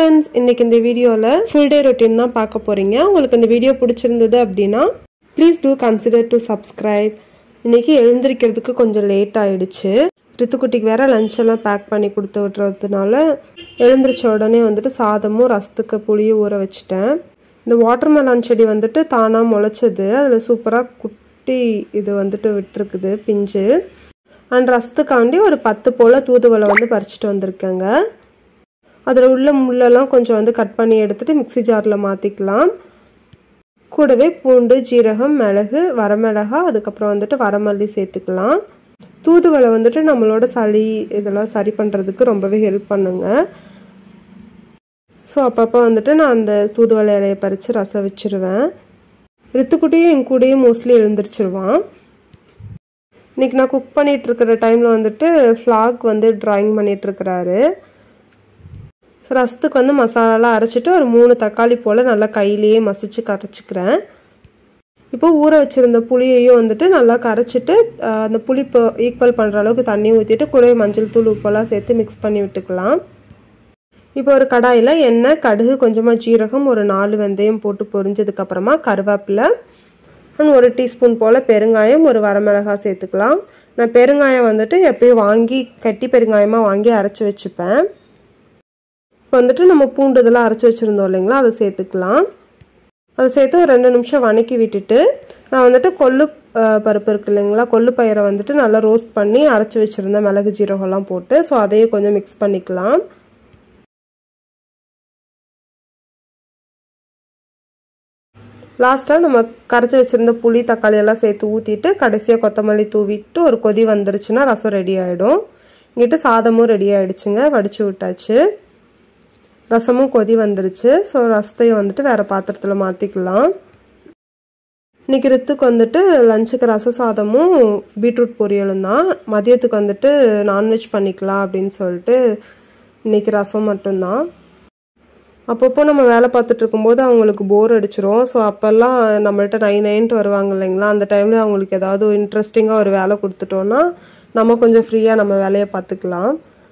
Friends இன்னைக்கு இந்த வீடியோவில் ஃபுல் டே ரொட்டீன் தான் பார்க்க போகிறீங்க உங்களுக்கு இந்த வீடியோ பிடிச்சிருந்தது அப்படின்னா please do consider to subscribe இன்னைக்கு எழுந்திருக்கிறதுக்கு கொஞ்சம் லேட் ஆயிடுச்சு ரித்துக்குட்டிக்கு வேற லஞ்ச் எல்லாம் பேக் பண்ணி கொடுத்து விட்டுறதுனால எழுந்திரிச்ச உடனே வந்துட்டு சாதமும் ரசத்துக்கு புளியும் ஊற வச்சுட்டேன் இந்த வாட்டர்மெலான் செடி வந்துட்டு தானாக முளைச்சது அதில் சூப்பராக குட்டி இது வந்துட்டு விட்டுருக்குது பிஞ்சு அண்ட் ரசத்துக்காண்டி ஒரு பத்து போல் தூதுவளை வந்து பறிச்சுட்டு வந்திருக்கேங்க அதில் உள்ள முள்ளெல்லாம் கொஞ்சம் வந்து கட் பண்ணி எடுத்துகிட்டு மிக்ஸி ஜாரில் மாற்றிக்கலாம் கூடவே பூண்டு ஜீரகம் மிளகு வரமிளகா அதுக்கப்புறம் வந்துட்டு வரமல்லி சேர்த்துக்கலாம் தூதுவளை வந்துட்டு நம்மளோட சளி இதெல்லாம் சரி பண்ணுறதுக்கு ரொம்பவே ஹெல்ப் பண்ணுங்க ஸோ அப்பப்போ வந்துட்டு நான் அந்த தூதுவளை இலையை பறித்து ரசம் வச்சிருவேன் ரித்துக்குட்டியும் என் கூடயும் மோஸ்ட்லி எழுந்திரிச்சிருவான் இன்றைக்கி நான் குக் பண்ணிகிட்டு இருக்கிற டைமில் வந்துட்டு ஃப்ளாக் வந்து ட்ராயிங் பண்ணிகிட்ருக்கிறாரு ஸோ ரசத்துக்கு வந்து மசாலாலாம் அரைச்சிட்டு ஒரு மூணு தக்காளி போல் நல்லா கையிலேயே மசிச்சு கரைச்சிக்கிறேன் இப்போ ஊற வச்சுருந்த புளியையும் வந்துட்டு நல்லா கரைச்சிட்டு அந்த புளிப்பு ஈக்குவல் பண்ணுற அளவுக்கு தண்ணி ஊற்றிட்டு கூடவே மஞ்சள் தூள் உப்பெல்லாம் சேர்த்து மிக்ஸ் பண்ணி விட்டுக்கலாம் இப்போ ஒரு கடாயில் எண்ணெய் கடுகு கொஞ்சமாக ஜீரகம் ஒரு நாலு வெந்தயம் போட்டு பொரிஞ்சதுக்கப்புறமா கருவேப்பிலை அண்ட் ஒரு டீஸ்பூன் போல் பெருங்காயம் ஒரு வரமிளகாய் சேர்த்துக்கலாம் நான் பெருங்காயம் வந்துட்டு எப்பயும் வாங்கி கட்டி பெருங்காயமாக வாங்கி அரைச்சி வச்சுப்பேன் இப்போ வந்துட்டு நம்ம பூண்டு இதெல்லாம் அரைச்சி வச்சுருந்தோம் இல்லைங்களா அதை சேர்த்துக்கலாம் அதை சேர்த்து ஒரு ரெண்டு நிமிஷம் வணக்கி விட்டுட்டு நான் வந்துட்டு கொள்ளு பருப்பு இருக்கு இல்லைங்களா கொள்ளு பயிரை வந்துட்டு நல்லா ரோஸ்ட் பண்ணி அரைச்சி வச்சுருந்தேன் மிளகு ஜீரகம்லாம் போட்டு ஸோ அதையும் கொஞ்சம் மிக்ஸ் பண்ணிக்கலாம் லாஸ்ட்டாக நம்ம கரைச்சி வச்சுருந்த புளி தக்காளி எல்லாம் சேர்த்து ஊற்றிட்டு கடைசியாக கொத்தமல்லி தூவிட்டு ஒரு கொதி வந்துருச்சுன்னா ரசம் ரெடி ஆகிடும் இங்கிட்டு சாதமும் ரெடி ஆகிடுச்சுங்க வடித்து விட்டாச்சு ரசமும் கொதி வந்துருச்சு ஸோ ரசத்தையும் வந்துட்டு வேறு பாத்திரத்தில் மாற்றிக்கலாம் இன்றைக்கி ரித்துக்கு வந்துட்டு லஞ்சுக்கு ரச சாதமும் பீட்ரூட் பொரியலும் தான் மதியத்துக்கு வந்துட்டு நான்வெஜ் பண்ணிக்கலாம் அப்படின்னு சொல்லிட்டு இன்றைக்கி ரசம் மட்டும்தான் அப்பப்போ நம்ம வேலை பார்த்துட்டு இருக்கும்போது அவங்களுக்கு போர் அடிச்சிரும் ஸோ அப்போல்லாம் நம்மள்ட்ட நைன் நைன்ட்டு வருவாங்க இல்லைங்களா அந்த டைமில் அவங்களுக்கு ஏதாவது இன்ட்ரெஸ்டிங்காக ஒரு வேலை கொடுத்துட்டோன்னா நம்ம கொஞ்சம் ஃப்ரீயாக நம்ம வேலையை பார்த்துக்கலாம்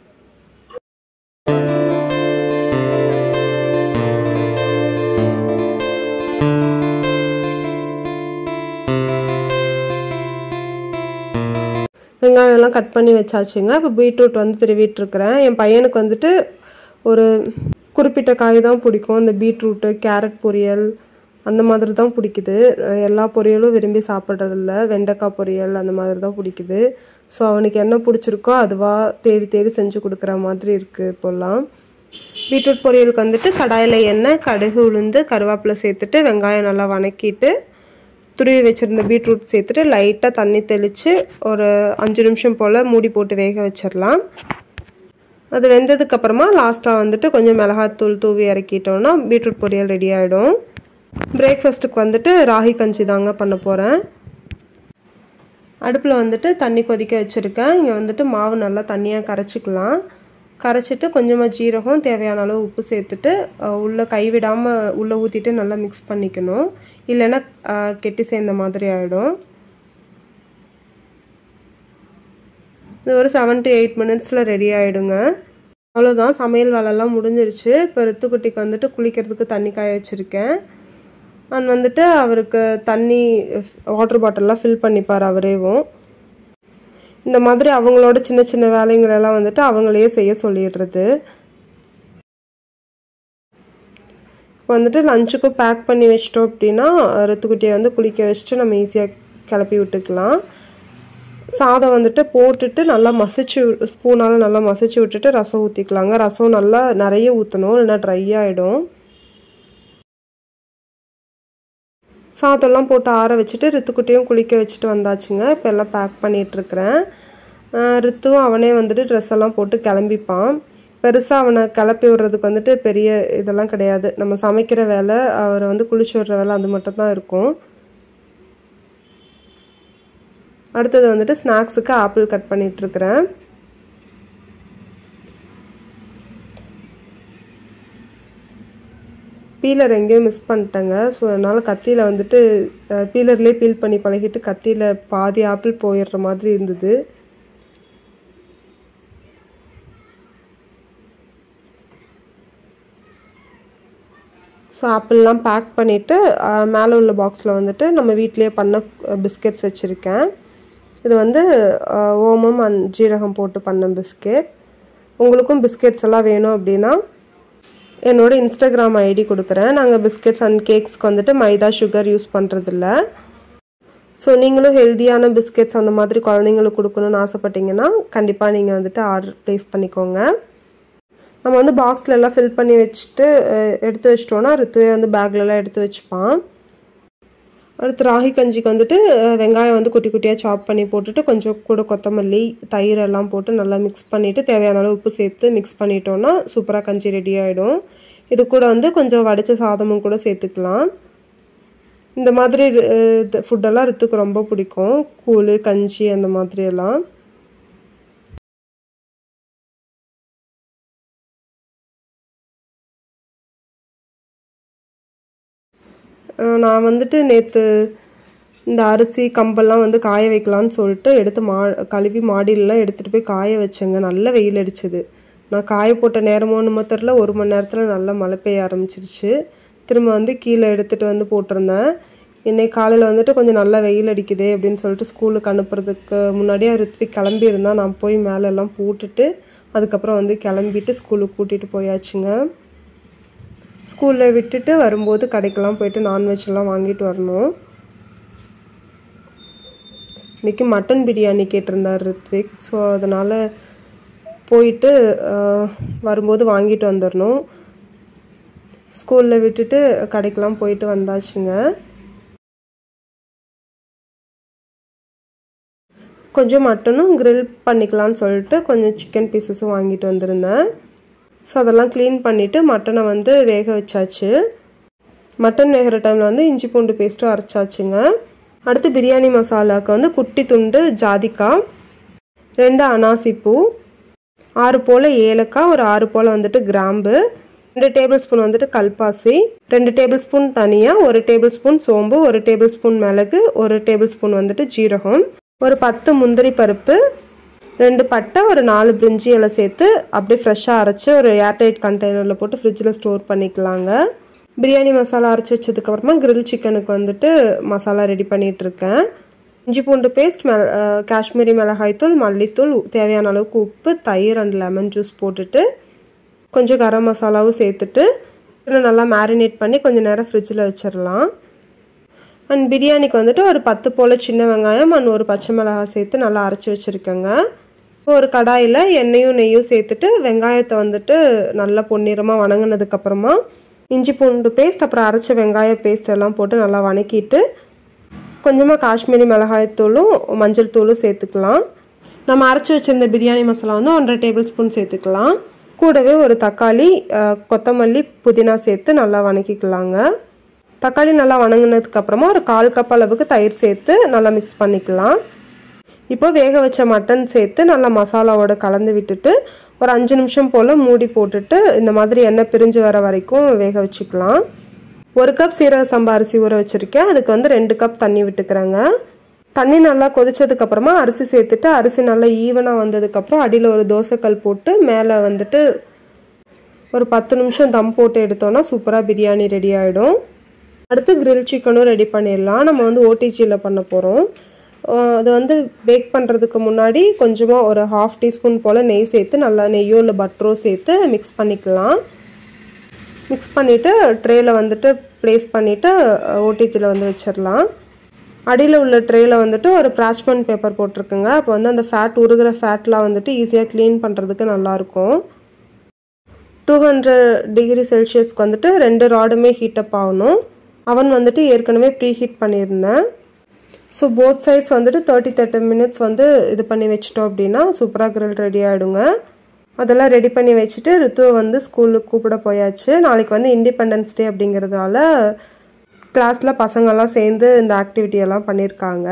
வெங்காயம்லாம் கட் பண்ணி வச்சாச்சுங்க இப்போ பீட்ரூட் வந்து திருவிட்டுருக்குறேன் என் பையனுக்கு வந்துட்டு ஒரு குறிப்பிட்ட காய் தான் பிடிக்கும் இந்த பீட்ரூட்டு கேரட் பொரியல் அந்த மாதிரி தான் பிடிக்குது எல்லா பொரியலும் விரும்பி சாப்பிட்றதில்ல வெண்டைக்காய் பொரியல் அந்த மாதிரி தான் பிடிக்குது ஸோ அவனுக்கு என்ன பிடிச்சிருக்கோ அதுவாக தேடி தேடி செஞ்சு கொடுக்குற மாதிரி இருக்குது இப்போல்லாம் பீட்ரூட் பொரியலுக்கு வந்துட்டு கடாயில் எண்ணெய் கடுகு உளுந்து கருவேப்பிலை சேர்த்துட்டு வெங்காயம் நல்லா வணக்கிட்டு துருவி வச்சுருந்த பீட்ரூட் சேர்த்துட்டு லைட்டாக தண்ணி தெளித்து ஒரு அஞ்சு நிமிஷம் போல் மூடி போட்டு வேக வச்சிடலாம் அது வெந்ததுக்கப்புறமா லாஸ்ட்டாக வந்துட்டு கொஞ்சம் மிளகாத்தூள் தூவி இறக்கிட்டோன்னா பீட்ரூட் பொரியல் ரெடி ஆகிடும் பிரேக்ஃபாஸ்ட்டுக்கு வந்துட்டு ராகி கஞ்சி தாங்க பண்ண போகிறேன் அடுப்பில் வந்துட்டு தண்ணி கொதிக்க வச்சுருக்கேன் இங்கே வந்துட்டு மாவு நல்லா தண்ணியாக கரைச்சிக்கலாம் கரைச்சிட்டு கொஞ்சமாக ஜீரகம் தேவையான அளவு உப்பு சேர்த்துட்டு உள்ளே கைவிடாமல் உள்ளே ஊற்றிட்டு நல்லா மிக்ஸ் பண்ணிக்கணும் இல்லைன்னா கெட்டி சேர்ந்த மாதிரி ஆகிடும் இது ஒரு செவன் டு எயிட் மினிட்ஸில் ரெடி ஆகிடுங்க அவ்வளோதான் சமையல் வேலைலாம் முடிஞ்சிருச்சு இப்போ ரித்துக்குட்டிக்கு வந்துட்டு குளிக்கிறதுக்கு தண்ணி காய வச்சுருக்கேன் அண்ட் வந்துட்டு அவருக்கு தண்ணி வாட்டர் பாட்டிலெலாம் ஃபில் பண்ணிப்பார் அவரேவும் இந்த மாதிரி அவங்களோட சின்ன சின்ன வேலைங்களெல்லாம் வந்துட்டு அவங்களையே செய்ய சொல்லிடுறது இப்போ வந்துட்டு லஞ்சுக்கும் பேக் பண்ணி வச்சிட்டோம் அப்படின்னா ரித்துக்குட்டியை வந்து குளிக்க வச்சுட்டு நம்ம ஈஸியாக கிளப்பி விட்டுக்கலாம் சாதம் வந்துட்டு போட்டுட்டு நல்லா மசிச்சு ஸ்பூனால் நல்லா மசிச்சு விட்டுட்டு ரசம் ஊற்றிக்கலாங்க ரசம் நல்லா நிறைய ஊற்றணும் இல்லைன்னா ட்ரை ஆகிடும் சாதம்லாம் போட்டு ஆற வச்சுட்டு ரித்துக்குட்டியும் குளிக்க வச்சுட்டு வந்தாச்சுங்க இப்போ எல்லாம் பேக் பண்ணிகிட்ருக்கிறேன் ரித்துவும் அவனே வந்துட்டு ட்ரெஸ் எல்லாம் போட்டு கிளம்பிப்பான் பெருசாக அவனை கிளப்பி விடுறதுக்கு வந்துட்டு பெரிய இதெல்லாம் கிடையாது நம்ம சமைக்கிற வேலை அவரை வந்து குளிச்சு விடுற வேலை அது மட்டும் தான் இருக்கும் அடுத்தது வந்துட்டு ஸ்நாக்ஸுக்கு ஆப்பிள் கட் பண்ணிகிட்ருக்கிறேன் பீலர் எங்கேயும் மிஸ் பண்ணிட்டேங்க ஸோ அதனால் கத்தியில் வந்துட்டு பீலர்லேயே பீல் பண்ணி பழகிட்டு கத்தியில் பாதி ஆப்பிள் போயிடுற மாதிரி இருந்தது ஸோ ஆப்பிள்லாம் பேக் பண்ணிவிட்டு மேலே உள்ள பாக்ஸில் வந்துட்டு நம்ம வீட்டிலேயே பண்ண பிஸ்கெட்ஸ் வச்சுருக்கேன் இது வந்து அஹ், ஓமம் அண்ட் ஜீரகம் போட்டு பண்ண பிஸ்கெட் உங்களுக்கும் பிஸ்கெட்ஸ் எல்லாம் வேணும் அப்படின்னா என்னோட இன்ஸ்டாகிராம் ஐடி கொடுக்குறேன் நாங்கள் பிஸ்கெட்ஸ் அண்ட் கேக்ஸ்க்கு வந்துட்டு மைதா சுகர் யூஸ் பண்ணுறதில்ல ஸோ நீங்களும் ஹெல்த்தியான பிஸ்கெட்ஸ் அந்த மாதிரி குழந்தைங்களுக்கு கொடுக்கணும்னு ஆசைப்பட்டீங்கன்னா கண்டிப்பாக நீங்கள் வந்துட்டு ஆர்டர் ப்ளேஸ் பண்ணிக்கோங்க நம்ம வந்து பாக்ஸில் எல்லாம் ஃபில் பண்ணி வச்சுட்டு அஹ், எடுத்து வச்சிட்டோன்னா ரித்துவே வந்து பேக்லலாம் எடுத்து வச்சுப்பான் அடுத்து ராகி கஞ்சிக்கு வந்துட்டு அஹ், வெங்காயம் வந்து குட்டி குட்டியாக சாப் பண்ணி போட்டுட்டு கொஞ்சம் கூட கொத்தமல்லி தயிர் எல்லாம் போட்டு நல்லா மிக்ஸ் பண்ணிவிட்டு தேவையான அளவு உப்பு சேர்த்து மிக்ஸ் பண்ணிட்டோன்னா சூப்பராக கஞ்சி ரெடி ஆகிடும் இது கூட வந்து கொஞ்சம் வடித்த சாதமும் கூட சேர்த்துக்கலாம் இந்த மாதிரி ஃபுட்டெல்லாம் ரித்துக்கு ரொம்ப பிடிக்கும் கூழ் கஞ்சி அந்த மாதிரி எல்லாம் அஹ் நான் வந்துட்டு நேற்று இந்த அரிசி கம்பெல்லாம் வந்து காய வைக்கலான்னு சொல்லிட்டு எடுத்து மா கழுவி மாடியிலலாம் எடுத்துகிட்டு போய் காய வச்சேங்க நல்ல வெயில் அடிச்சது நான் காய போட்ட நேரமோ என்னமோ தெரில ஒரு மணி நேரத்தில் நல்லா மழை பெய்ய ஆரம்பிச்சிருச்சு திரும்ப வந்து கீழே எடுத்துகிட்டு வந்து போட்டிருந்தேன் இன்னைக்கு காலையில் வந்துட்டு கொஞ்சம் நல்லா வெயில் அடிக்குதே அப்படின்னு சொல்லிட்டு ஸ்கூலுக்கு அனுப்புறதுக்கு முன்னாடியே ரித்விக் கிளம்பி இருந்தா நான் போய் மேலே எல்லாம் போட்டுட்டு அதுக்கப்புறம் வந்து கிளம்பிட்டு ஸ்கூலுக்கு கூட்டிகிட்டு போயாச்சுங்க ஸ்கூலில் விட்டுட்டு வரும்போது கடைக்கெல்லாம் போயிட்டு நான்வெஜ்லாம் வாங்கிட்டு வரணும் இன்றைக்கி மட்டன் பிரியாணி கேட்டிருந்தார் ரித்விக் ஸோ அதனால் போயிட்டு ஆஹ், வரும்போது வாங்கிட்டு வந்துடணும் ஸ்கூலில் விட்டுட்டு கடைக்கெல்லாம் போயிட்டு வந்தாச்சுங்க கொஞ்சம் மட்டனும் grill பண்ணிக்கலாம்னு சொல்லிட்டு கொஞ்சம் சிக்கன் பீசஸும் வாங்கிட்டு வந்திருந்தேன் ஸோ அதெல்லாம் க்ளீன் பண்ணிவிட்டு மட்டனை வந்து வேக வச்சாச்சு மட்டன் வேகிற டைமில் வந்து இஞ்சி பூண்டு பேஸ்ட்டும் அரைச்சாச்சுங்க அடுத்து பிரியாணி மசாலாவுக்கு வந்து குட்டி துண்டு ஜாதிக்காய் ரெண்டு அனாசிப்பூ ஆறு போல் ஏலக்காய் ஒரு ஆறு போல் வந்துட்டு கிராம்பு ரெண்டு டேபிள் ஸ்பூன் வந்துட்டு கல்பாசி ரெண்டு டேபிள் ஸ்பூன் தனியாக ஒரு டேபிள் ஸ்பூன் சோம்பு ஒரு டேபிள் ஸ்பூன் மிளகு ஒரு டேபிள் ஸ்பூன் வந்துட்டு ஜீரகம் ஒரு பத்து முந்திரி பருப்பு ரெண்டு பட்டை ஒரு நாலு பிரிஞ்சி இலை சேர்த்து அப்படியே ஃப்ரெஷ்ஷாக அரைச்சி ஒரு ஏர்டைட் கண்டெய்னரில் போட்டு ஃப்ரிட்ஜில் ஸ்டோர் பண்ணிக்கலாங்க பிரியாணி மசாலா அரைச்சி வச்சதுக்கப்புறமா grill சிக்கனுக்கு வந்துட்டு மசாலா ரெடி பண்ணிட்டு இருக்கேன் இஞ்சி பூண்டு பேஸ்ட் மெ காஷ்மீரி மிளகாய்த்தூள் மல்லித்தூள் தேவையான அளவுக்கு உப்பு தயிர் அண்ட் லெமன் ஜூஸ் போட்டுட்டு கொஞ்சம் கரம் மசாலாவும் சேர்த்துட்டு இன்னும் நல்லா மேரினேட் பண்ணி கொஞ்சம் நேரம் ஃப்ரிட்ஜில் வச்சிடலாம் அண்ட் பிரியாணிக்கு வந்துட்டு ஒரு பத்து போல் சின்ன வெங்காயம் அண்ட் ஒரு பச்சை மிளகாய் சேர்த்து நல்லா அரைச்சி வச்சுருக்கேங்க ஒரு கடாயில் எண்ணெயும் நெய்யும் சேர்த்துட்டு வெங்காயத்தை வந்துட்டு நல்லா பொன்னிறமாக வணங்கினதுக்கப்புறமா இஞ்சி பூண்டு பேஸ்ட் அப்புறம் அரைச்ச வெங்காய பேஸ்ட் எல்லாம் போட்டு நல்லா வணக்கிட்டு கொஞ்சமாக காஷ்மீரி மிளகாய்த்தூளும் மஞ்சள் தூளும் சேர்த்துக்கலாம் நம்ம அரைச்சி வச்சிருந்த பிரியாணி மசாலா வந்து ஒன்றரை டேபிள் ஸ்பூன் சேர்த்துக்கலாம் கூடவே ஒரு தக்காளி அஹ், கொத்தமல்லி புதினா சேர்த்து நல்லா வணக்கிக்கலாங்க தக்காளி நல்லா வணங்கினதுக்கு அப்புறமா ஒரு கால் கப் அளவுக்கு தயிர் சேர்த்து நல்லா மிக்ஸ் பண்ணிக்கலாம் இப்போ வேக வச்ச மட்டன் சேர்த்து நல்லா மசாலாவோட கலந்து விட்டுட்டு ஒரு அஞ்சு நிமிஷம் போல் மூடி போட்டுட்டு இந்த மாதிரி எண்ணெய் பிரிஞ்சு வர வரைக்கும் வேக வச்சுக்கலாம் ஒரு கப் சீரக சம்பா அரிசி ஊற வச்சுருக்கேன் அதுக்கு வந்து ரெண்டு கப் தண்ணி விட்டுக்கிறேங்க தண்ணி நல்லா கொதிச்சதுக்கு அப்புறமா அரிசி சேர்த்துட்டு அரிசி நல்லா ஈவனாக வந்ததுக்கப்புறம் அடியில் ஒரு தோசைக்கல் போட்டு மேலே வந்துட்டு ஒரு பத்து நிமிஷம் தம் போட்டு எடுத்தோன்னா சூப்பராக பிரியாணி ரெடி ஆகிடும் அடுத்து grill சிக்கனும் ரெடி பண்ணிடலாம் நம்ம வந்து ஓடிஜியில் பண்ண போகிறோம் அது வந்து பேக் பண்ணுறதுக்கு முன்னாடி கொஞ்சமாக ஒரு ஹாஃப் டீஸ்பூன் போல் நெய் சேர்த்து நல்லா நெய்யோ இல்லை பட்டரோ சேர்த்து மிக்ஸ் பண்ணிக்கலாம் மிக்ஸ் பண்ணிவிட்டு ட்ரேயில் வந்துட்டு ப்ளேஸ் பண்ணிவிட்டு ஓடிஜியில் வந்து வச்சிடலாம் அடியில் உள்ள ட்ரேயில் வந்துட்டு ஒரு பிராச்மெண்ட் பேப்பர் போட்டிருக்குங்க அப்போ வந்து அந்த ஃபேட் உருகிற ஃபேட்லாம் வந்துட்டு ஈஸியாக க்ளீன் பண்ணுறதுக்கு நல்லாயிருக்கும் டூ ஹண்ட்ரட் டிகிரி செல்சியஸ்க்கு வந்துட்டு ரெண்டு ராடுமே ஹீட்டப் ஆகணும் அவன் வந்துட்டு ஏற்கனவே ப்ரீ ஹீட் பண்ணியிருந்தேன் ஸோ போத் சைட்ஸ் வந்துட்டு தேர்ட்டி தேர்ட்டி மினிட்ஸ் வந்து இது பண்ணி வச்சிட்டோம் அப்படின்னா சூப்பராக grill ரெடி ஆகிடுங்க அதெல்லாம் ரெடி பண்ணி வச்சுட்டு ரித்துவை வந்து ஸ்கூலுக்கு கூப்பிட போயாச்சு நாளைக்கு வந்து இண்டிபெண்டன்ஸ் டே அப்படிங்கிறதால கிளாஸில் பசங்கள்லாம் சேர்ந்து இந்த ஆக்டிவிட்டி எல்லாம் பண்ணியிருக்காங்க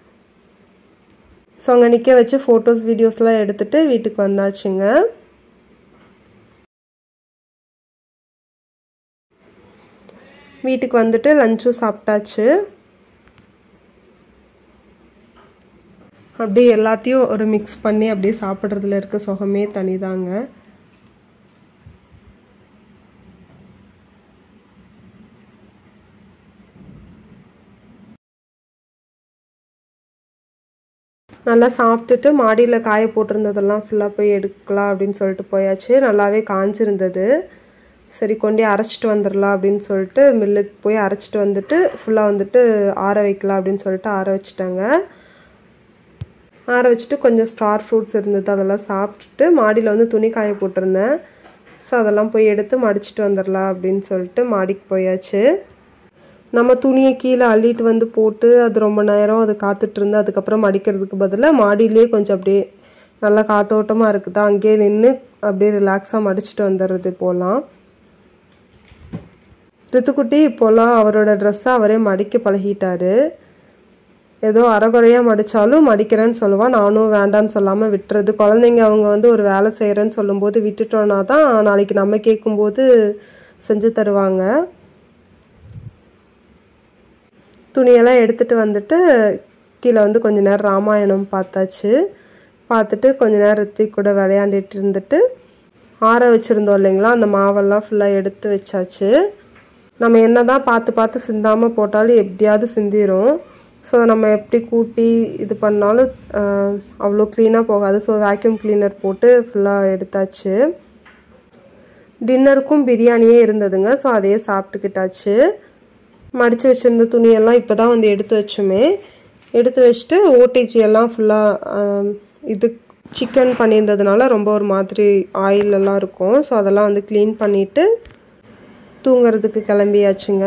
ஸோ அங்கே நிற்க வச்சு ஃபோட்டோஸ் வீடியோஸ்லாம் எடுத்துகிட்டு வீட்டுக்கு வந்தாச்சுங்க வீட்டுக்கு வந்துட்டு லஞ்சும் சாப்பிட்டாச்சு அப்படியே எல்லாத்தையும் ஒரு மிக்ஸ் பண்ணி அப்படியே சாப்பிட்றதுல இருக்க சுகமே தனிதாங்க நல்லா சாப்பிட்டுட்டு மாடியில் காய போட்டிருந்ததெல்லாம் ஃபுல்லாக போய் எடுக்கலாம் அப்படின்னு சொல்லிட்டு போயாச்சு நல்லாவே காஞ்சிருந்தது சரி கொண்டு அரைச்சிட்டு வந்துடலாம் அப்படின்னு சொல்லிட்டு மில்லுக்கு போய் அரைச்சிட்டு வந்துட்டு ஃபுல்லாக வந்துட்டு ஆற வைக்கலாம் அப்படின்னு சொல்லிட்டு ஆற வச்சுட்டாங்க ஆற வச்சுட்டு கொஞ்சம் ஸ்டார் ஃப்ரூட்ஸ் இருந்தது அதெல்லாம் சாப்பிட்டுட்டு மாடியில் வந்து துணி காய போட்டிருந்தேன் ஸோ அதெல்லாம் போய் எடுத்து மடிச்சிட்டு வந்துடலாம் அப்படின்னு சொல்லிட்டு மாடிக்கு போயாச்சு நம்ம துணியை கீழே அள்ளிட்டு வந்து போட்டு அது ரொம்ப நேரம் அது காத்துட்டு இருந்து அதுக்கப்புறம் மடிக்கிறதுக்கு பதிலாக மாடியிலே கொஞ்சம் அப்படியே நல்லா காத்தோட்டமாக இருக்குதா அங்கேயே நின்று அப்படியே ரிலாக்ஸாக மடிச்சிட்டு வந்துடுறது போகலாம் ரித்துக்குட்டி இப்போல்லாம் அவரோட ட்ரெஸ்ஸை அவரே மடிக்க பழகிட்டாரு ஏதோ அறகுறையாக மடித்தாலும் மடிக்கிறேன்னு சொல்லுவான் நானும் வேண்டான்னு சொல்லாமல் விட்டுறது குழந்தைங்க அவங்க வந்து ஒரு வேலை செய்கிறேன்னு சொல்லும்போது விட்டுட்டோன்னா தான் நாளைக்கு நம்ம கேட்கும்போது செஞ்சு தருவாங்க துணியெல்லாம் எடுத்துகிட்டு வந்துட்டு கீழே வந்து கொஞ்ச நேரம் ராமாயணம் பார்த்தாச்சு பார்த்துட்டு கொஞ்ச நேரம் ரித்விக் கூட விளையாண்டுட்டு இருந்துட்டு ஆற வச்சுருந்தோம் இல்லைங்களா அந்த மாவெல்லாம் ஃபுல்லாக எடுத்து வச்சாச்சு நம்ம என்ன தான் பார்த்து பார்த்து சிந்தாமல் போட்டாலும் எப்படியாவது சிந்திரும் ஸோ நம்ம எப்படி கூட்டி இது பண்ணாலும் அவ்வளோ க்ளீனாக போகாது ஸோ வேக்யூம் க்ளீனர் போட்டு ஃபுல்லாக எடுத்தாச்சு டின்னருக்கும் பிரியாணியே இருந்ததுங்க ஸோ அதையே சாப்பிட்டுக்கிட்டாச்சு மடித்து வச்சுருந்த துணியெல்லாம் இப்போ தான் வந்து எடுத்து வச்சோமே எடுத்து வச்சுட்டு ஓடிஜி எல்லாம் ஃபுல்லாக இது சிக்கன் பண்ணியிருந்ததுனால ரொம்ப ஒரு மாதிரி ஆயில் எல்லாம் இருக்கும் ஸோ அதெல்லாம் வந்து க்ளீன் பண்ணிவிட்டு தூங்குறதுக்கு கிளம்பியாச்சுங்க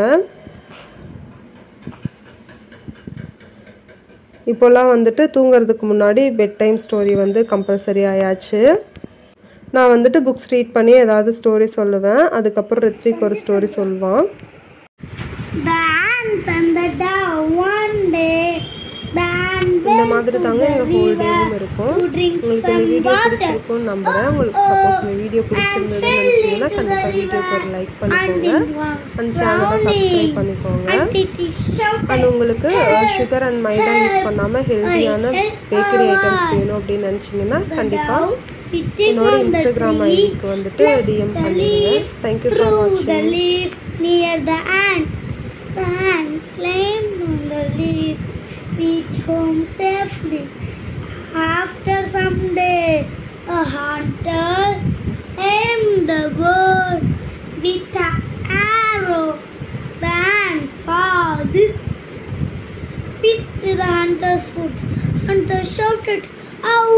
இப்போல்லாம் வந்துட்டு தூங்குறதுக்கு முன்னாடி பெட் டைம் ஸ்டோரி வந்து கம்பல்சரி ஆயாச்சு நான் வந்துட்டு புக்ஸ் ரீட் பண்ணி ஏதாவது ஸ்டோரி சொல்லுவேன் அதுக்கப்புறம் ரித்விக் ஒரு ஸ்டோரி சொல்லுவான் The ant and the dove one day. The ant இந்த went மாதிரி to தாங்க the எங்கள் ஹோல் river டேவும் இருக்கும் to drink உங்களுக்கு இந்த some வீடியோ water. பிடிச்சிருக்கும்னு நம்புகிறேன் உங்களுக்கு சப்போஸ் இந்த வீடியோ பிடிச்சிருந்ததுன்னு நினச்சிங்கன்னா கண்டிப்பாக வீடியோக்கு ஒரு லைக் And பண்ணிக்கோங்க it was அந்த சேனலை சப்ஸ்கிரைப் பண்ணிக்கோங்க and it is shouted. And உங்களுக்கு சுகர் அண்ட் மைதா யூஸ் பண்ணாமல் ஹெல்த்தியான பேக்கரி ஐட்டம்ஸ் வேணும் அப்படின்னு நினச்சிங்கன்னா The கண்டிப்பாக dove sitting என்னோட on the இன்ஸ்டாகிராம் tree ஐடிக்கு வந்துட்டு let டிஎம் the பண்ணிடுங்க leaf thank you for through the வாட்சிங் leaf near the ant. The ant climbed on the leaf, reached home safely. After some day, a hunter aimed the bird with an arrow. The ant saw this, picked the hunter's foot. Hunter shouted, "Ow!"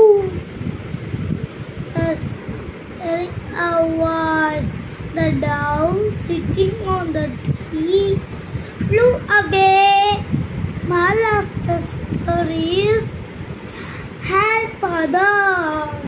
As uh, was the dove sitting on the tree flew away. Moral of the story is help others.